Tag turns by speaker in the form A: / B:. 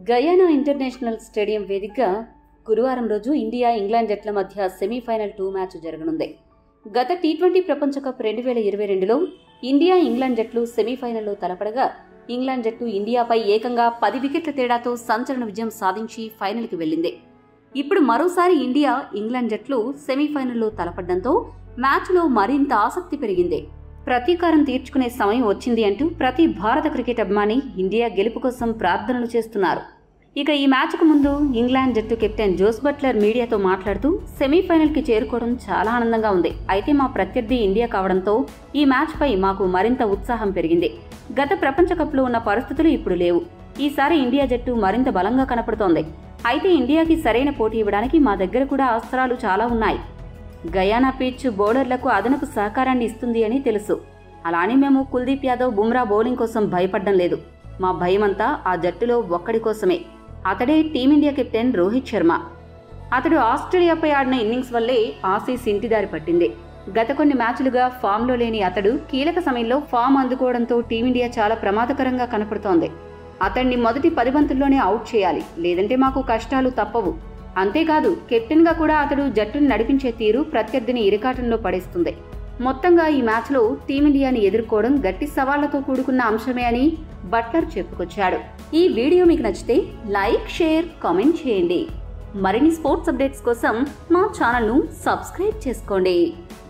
A: Guyana international stadium వేదికగా గురువారం రోజు ఇండియా ఇంగ్లాండ్ జట్ల మధ్య సెమీఫైనల్ టూ మ్యాచ్ జరగనుంది గత టీ ట్వంటీ ప్రపంచ కప్ రెండు వేల ఇరవై రెండులో ఇండియా ఇంగ్లాండ్ జట్లు సెమీఫైనల్లో తలపడగా ఇంగ్లాండ్ జట్టు ఇండియాపై ఏకంగా పది వికెట్ల తేడాతో సంచలన విజయం సాధించి ఫైనల్కి వెళ్ళింది ఇప్పుడు మరోసారి ఇండియా ఇంగ్లాండ్ జట్లు సెమీఫైనల్లో తలపడడంతో మ్యాచ్లో మరింత ఆసక్తి పెరిగింది ప్రతీకారం తీర్చుకునే సమయం వచ్చింది అంటూ ప్రతి భారత క్రికెట్ అభిమాని ఇండియా గెలుపు కోసం ప్రార్థనలు చేస్తున్నారు ఇక ఈ మ్యాచ్కు ముందు ఇంగ్లాండ్ జట్టు కెప్టెన్ జోస్ బట్లర్ మీడియాతో మాట్లాడుతూ సెమీఫైనల్కి చేరుకోవడం చాలా ఆనందంగా ఉంది అయితే మా ప్రత్యర్థి ఇండియా కావడంతో ఈ మ్యాచ్పై మాకు మరింత ఉత్సాహం పెరిగింది గత ప్రపంచ కప్లో ఉన్న పరిస్థితులు ఇప్పుడు లేవు ఈసారి ఇండియా జట్టు మరింత బలంగా కనపడుతోంది అయితే ఇండియాకి సరైన పోటీ ఇవ్వడానికి మా దగ్గర కూడా అస్త్రాలు చాలా ఉన్నాయి గయానా పిచ్ బౌలర్లకు అదనపు సహకారాన్ని ఇస్తుంది అని తెలుసు అలానే మేము కుల్దీప్ యాదవ్ బుమ్రా బౌలింగ్ కోసం భయపడడం లేదు మా భయమంతా ఆ జట్టులో ఒక్కడి కోసమే అతడే టీమిండియా కెప్టెన్ రోహిత్ శర్మ అతడు ఆస్ట్రేలియాపై ఆడిన ఇన్నింగ్స్ వల్లే ఆసీస్ ఇంటిదారి పట్టింది గత కొన్ని మ్యాచ్లుగా ఫామ్లో లేని అతడు కీలక సమయంలో ఫామ్ అందుకోవడంతో టీమిండియా చాలా ప్రమాదకరంగా కనపడుతోంది అతన్ని మొదటి పది బంతుల్లోనే అవుట్ చేయాలి లేదంటే మాకు కష్టాలు తప్పవు అంతేకాదు కెప్టెన్గా కూడా అతడు జట్టును నడిపించే తీరు ప్రత్యర్థిని ఇరకాటంలో పడేస్తుంది మొత్తంగా ఈ మ్యాచ్లో టీమిండియాని ఎదుర్కోవడం గట్టి సవాళ్లతో కూడుకున్న అంశమే అని బట్లర్ చెప్పుకొచ్చాడు ఈ వీడియో మీకు నచ్చితే లైక్ షేర్ కామెంట్ చేయండి మరిన్ని స్పోర్ట్స్ అప్డేట్స్ కోసం మా ఛానల్ను సబ్స్క్రైబ్ చేసుకోండి